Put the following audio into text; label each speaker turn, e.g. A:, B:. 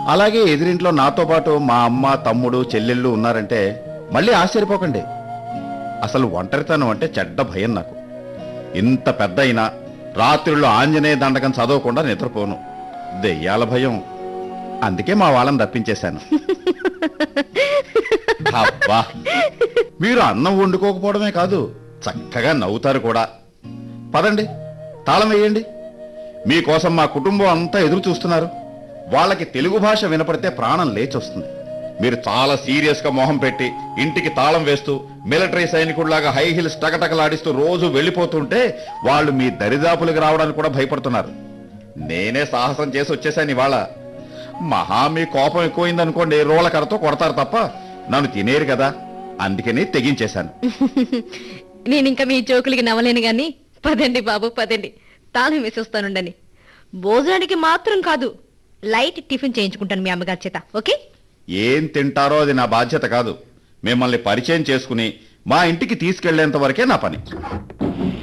A: అలాగే ఎదురింట్లో నాతో పాటు మా అమ్మ తమ్ముడు చెల్లెళ్ళు ఉన్నారంటే మళ్ళీ ఆశ్చర్యపోకండి అసలు ఒంటరితనం అంటే చెడ్డ భయం నాకు ఇంత పెద్ద అయినా రాత్రుల్లో ఆంజనేయ దండకం చదవకుండా నిద్రపోను దెయ్యాల భయం అందుకే మా వాళ్ళని రప్పించేశాను అబ్బా మీరు అన్నం వండుకోకపోవడమే కాదు చక్కగా నవ్వుతారు కూడా పదండి తాళం వేయండి మీకోసం మా కుటుంబం అంతా ఎదురు చూస్తున్నారు వాళ్ళకి తెలుగు భాష వినపడితే ప్రాణం లేచొస్తుంది మీరు చాలా సీరియస్ గా మొహం పెట్టి ఇంటికి తాళం వేస్తూ మిలిటరీ సైనికుడిలాగా హై హీల్స్ టకటకలాడిస్తూ రోజు వెళ్ళిపోతుంటే వాళ్ళు మీ దరిదాపులకు రావడానికి కూడా భయపడుతున్నారు నేనే సాహసం చేసి వచ్చేసాను ఇవాళ మహా మీ కోపం ఎక్కువైందనుకోండి రోలకరతో కొడతారు తప్ప నన్ను తినేరు కదా అందుకని తెగించేశాను
B: నేను ఇంకా మీ జోకులకి నవ్వలేను గాని పదండి బాబు పదండి తాళం వేసి వస్తానుండని భోజనానికి మాత్రం కాదు లైట్ టిఫిన్ చేయించుకుంటాను మీ అమ్మగారి చేత ఓకే
A: ఏం తింటారో అది నా బాధ్యత కాదు మిమ్మల్ని పరిచయం చేసుకుని మా ఇంటికి తీసుకెళ్లేంత వరకే నా పని